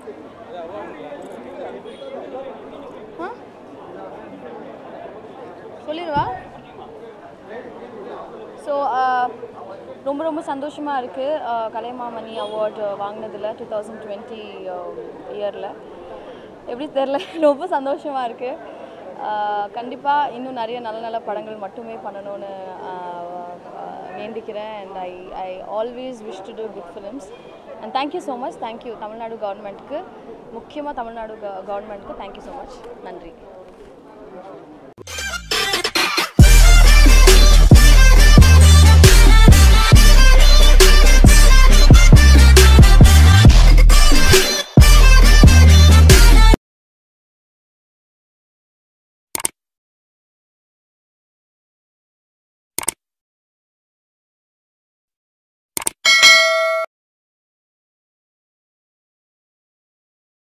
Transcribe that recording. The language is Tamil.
ஆ சொல்லிடுவா ஸோ ரொம்ப ரொம்ப சந்தோஷமாக இருக்குது கலைமாமணி அவார்டு வாங்கினதில் டூ தௌசண்ட் டுவெண்ட்டி இயரில் எப்படி தெரில ரொம்ப சந்தோஷமாக இருக்குது கண்டிப்பாக இன்னும் நிறைய நல்ல நல்ல படங்கள் மட்டுமே பண்ணணும்னு ஆஹ், ஆஹ், வேண்டிக்கிறேன் and I I always wish to to good films and thank you so much thank you Tamil Nadu கவர்மெண்ட்க்கு முக்கியமாக தமிழ்நாடு கவர்மெண்ட்க்கு தேங்க்யூ ஸோ மச் நன்றி